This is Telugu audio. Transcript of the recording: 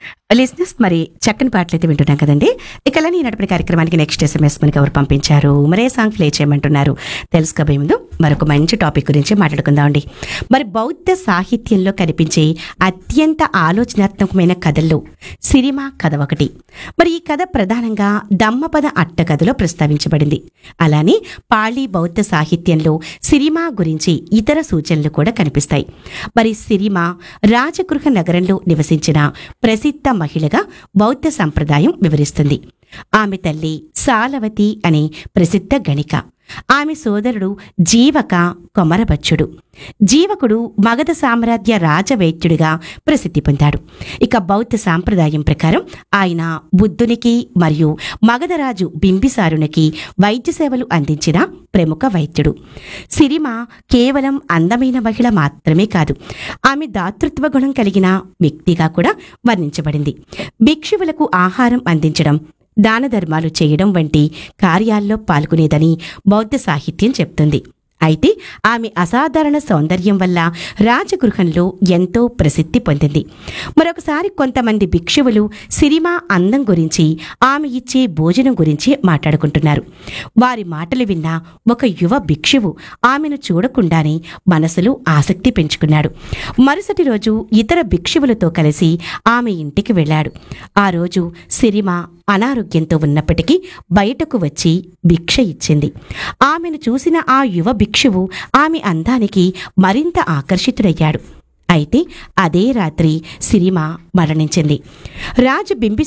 లిజినెస్ మరి చక్కని పాటలు అయితే వింటున్నాం కదండి ఇక అలానే ఈనాటి కార్యక్రమానికి నెక్స్ట్ ఎస్ఎంఎస్ మనకి ఎవరు పంపించారు మరే సాంగ్ ప్లే చేయమంటున్నారు తెలుసుకోబోయే ముందు మరొక మంచి టాపిక్ గురించి మాట్లాడుకుందామండి మరి బౌద్ధ సాహిత్యంలో కనిపించే అత్యంత ఆలోచనాత్మకమైన కథల్లో సిరిమా కథ ఒకటి మరి ఈ కథ ప్రధానంగా దమ్మపద అట్ట కథలో ప్రస్తావించబడింది అలానే పాళీ బౌద్ధ సాహిత్యంలో సిరిమా గురించి ఇతర సూచనలు కూడా కనిపిస్తాయి మరి సిరిమా రాజగృహ నగరంలో నివసించిన ప్రసిద్ధ మహిళగా బౌద్ధ సంప్రదాయం వివరిస్తుంది ఆమె తల్లి సాలవతి అనే ప్రసిద్ధ గణిక ఆమె సోదరుడు జీవక కొమరబచ్చుడు జీవకుడు మగధ సామ్రాజ్య రాజవైద్యుడిగా ప్రసిద్ధి పొందాడు ఇక బౌద్ధ సాంప్రదాయం ప్రకారం ఆయన బుద్ధునికి మరియు మగధరాజు బింబిసారునికి వైద్య సేవలు అందించిన ప్రముఖ వైద్యుడు సిరిమ కేవలం అందమైన మహిళ మాత్రమే కాదు ఆమె దాతృత్వ గుణం కలిగిన వ్యక్తిగా కూడా వర్ణించబడింది భిక్షువులకు ఆహారం అందించడం దాన ధర్మాలు చేయడం వంటి కార్యాల్లో పాల్గొనేదని బౌద్ధ సాహిత్యం చెప్తుంది అయితే ఆమె అసాధారణ సౌందర్యం వల్ల రాజగృహంలో ఎంతో ప్రసిద్ధి పొందింది మరొకసారి కొంతమంది భిక్షువులు సిరిమా అందం గురించి ఆమె ఇచ్చే భోజనం గురించి మాట్లాడుకుంటున్నారు వారి మాటలు విన్న ఒక యువ భిక్షువు ఆమెను చూడకుండానే మనసులో ఆసక్తి పెంచుకున్నాడు మరుసటి రోజు ఇతర భిక్షువులతో కలిసి ఆమె ఇంటికి వెళ్ళాడు ఆ రోజు సిరిమ అనారోగ్యంతో ఉన్నప్పటికీ బయటకు వచ్చి భిక్ష ఇచ్చింది ఆమెను చూసిన ఆ యువ భిక్షువు ఆమె అందానికి మరింత ఆకర్షితుడయ్యాడు అయితే అదే రాత్రి సిరిమ మరణించింది రాజు బింబి